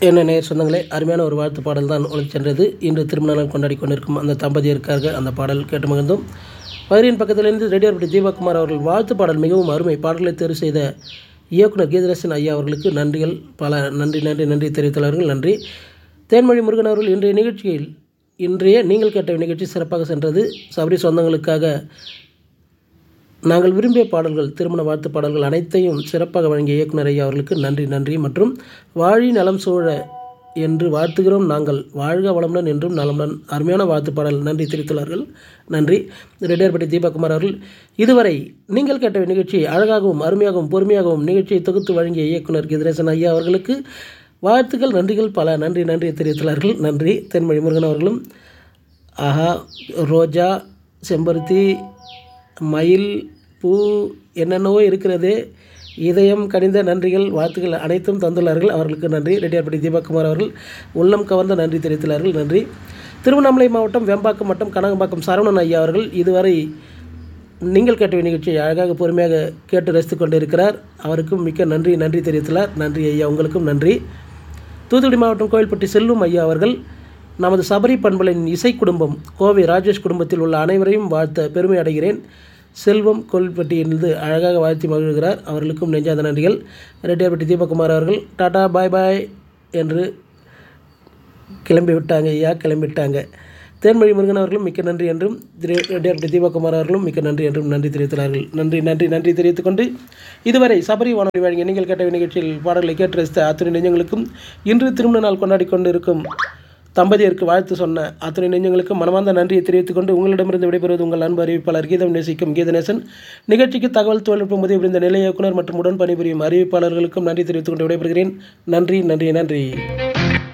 என்ன நேர் சொந்தங்களே அருமையான ஒரு வாழ்த்து பாடல் தான் ஒழிச் சென்றது இன்று திருமண நாள் கொண்டாடி கொண்டிருக்கும் அந்த தம்பதியருக்காக அந்த பாடல் கேட்டு மகிழ்ந்தோம் பகிரின் பக்கத்திலிருந்து ரெடியார்பட்டி தீபக்குமார் அவர்கள் வாழ்த்து பாடல் மிகவும் அருமை பாடலை தேர்வு செய்த இயக்குனர் கீதரசன் ஐயா அவர்களுக்கு நன்றிகள் பல நன்றி நன்றி நன்றி தெரிவித்துள்ளார்கள் நன்றி தேன்மொழி முருகன் அவர்கள் இன்றைய நிகழ்ச்சியில் இன்றைய நீங்கள் கேட்ட நிகழ்ச்சி சிறப்பாக சென்றது சபரி சொந்தங்களுக்காக நாங்கள் விரும்பிய பாடல்கள் திருமண வாழ்த்து பாடல்கள் அனைத்தையும் சிறப்பாக வழங்கிய இயக்குனர் ஐயா அவர்களுக்கு நன்றி நன்றி மற்றும் வாழி நலம் சூழ என்று வாழ்த்துகிறோம் நாங்கள் வாழ்க வளமுடன் என்றும் நலமுடன் அருமையான வாழ்த்து பாடல் நன்றி தெரிவித்துள்ளார்கள் நன்றி ரெட்டியார்பட்டி தீபக்குமார் அவர்கள் இதுவரை நீங்கள் கேட்ட நிகழ்ச்சி அழகாகவும் அருமையாகவும் பொறுமையாகவும் நிகழ்ச்சியை தொகுத்து வழங்கிய இயக்குனர் கிதிரேசன் ஐயா அவர்களுக்கு வாழ்த்துக்கள் நன்றிகள் பல நன்றி நன்றி தெரிவித்துள்ளார்கள் நன்றி தென்மொழி முருகன் அவர்களும் ஆஹா ரோஜா செம்பருத்தி மயில் பூ என்னென்னவோ இருக்கிறது இதயம் கனிந்த நன்றிகள் வாழ்த்துக்கள் அனைத்தும் தந்துள்ளார்கள் அவர்களுக்கு நன்றி ரெட்டியார்பட்டி தீபக்குமார் அவர்கள் உள்ளம் கவர்ந்த நன்றி தெரிவித்துள்ளார்கள் நன்றி திருவண்ணாமலை மாவட்டம் வெம்பாக்கம் மற்றும் கனகம்பாக்கம் சரவணன் ஐயா அவர்கள் இதுவரை நீங்கள் கேட்ட நிகழ்ச்சியை அழகாக பொறுமையாக கேட்டு ரசித்து கொண்டிருக்கிறார் அவருக்கும் மிக்க நன்றி நன்றி தெரிவித்துள்ளார் நன்றி ஐயா உங்களுக்கும் நன்றி தூத்துக்குடி மாவட்டம் கோயில்பட்டி செல்லும் ஐயா அவர்கள் நமது சபரி பண்பலின் இசை குடும்பம் கோவை ராஜேஷ் குடும்பத்தில் உள்ள அனைவரையும் வாழ்த்த பெருமை அடைகிறேன் செல்வம் கோல்பட்டியிலிருந்து அழகாக வாழ்த்தி மகிழ்கிறார் அவர்களுக்கும் நெஞ்சாத நன்றிகள் ரெட்டியார்பட்டி தீபக்குமார் அவர்கள் டாடா பாய் பாய் என்று கிளம்பி விட்டாங்க ஐயா கிளம்பிவிட்டாங்க தேன்மொழி முருகன் அவர்களும் மிக்க நன்றி என்றும் ரெட்டியார்பட்டி தீபக்குமார் அவர்களும் மிக்க நன்றி என்றும் நன்றி தெரிவித்துள்ளார்கள் நன்றி நன்றி நன்றி தெரிவித்துக் கொண்டு இதுவரை சபரி வானொலி வழங்கிய நீங்கள் கேட்ட நிகழ்ச்சியில் பாடல்களை கேட்டு ரசித்த அத்துணை நெஞ்சங்களுக்கும் இன்று திருமண நாள் கொண்டாடி கொண்டு இருக்கும் தம்பதியருக்கு வாழ்த்து சொன்ன அத்துணை நெஞ்சங்களுக்கும் மனமார்ந்த நன்றியை தெரிவித்துக் கொண்டு உங்களிடமிருந்து விடைபெறுவது உங்கள் அன்பு அறிவிப்பாளர் கீதம் நேசிக்கும் கீதநேசன் நிகழ்ச்சிக்கு தகவல் தொழில்நுட்ப உதவி புரிந்த நிலைய இயக்குனர் மற்றும் உடன் பணிபுரியும் அறிவிப்பாளர்களுக்கும் நன்றி தெரிவித்துக் கொண்டு விடைபெறுகிறேன் நன்றி நன்றி நன்றி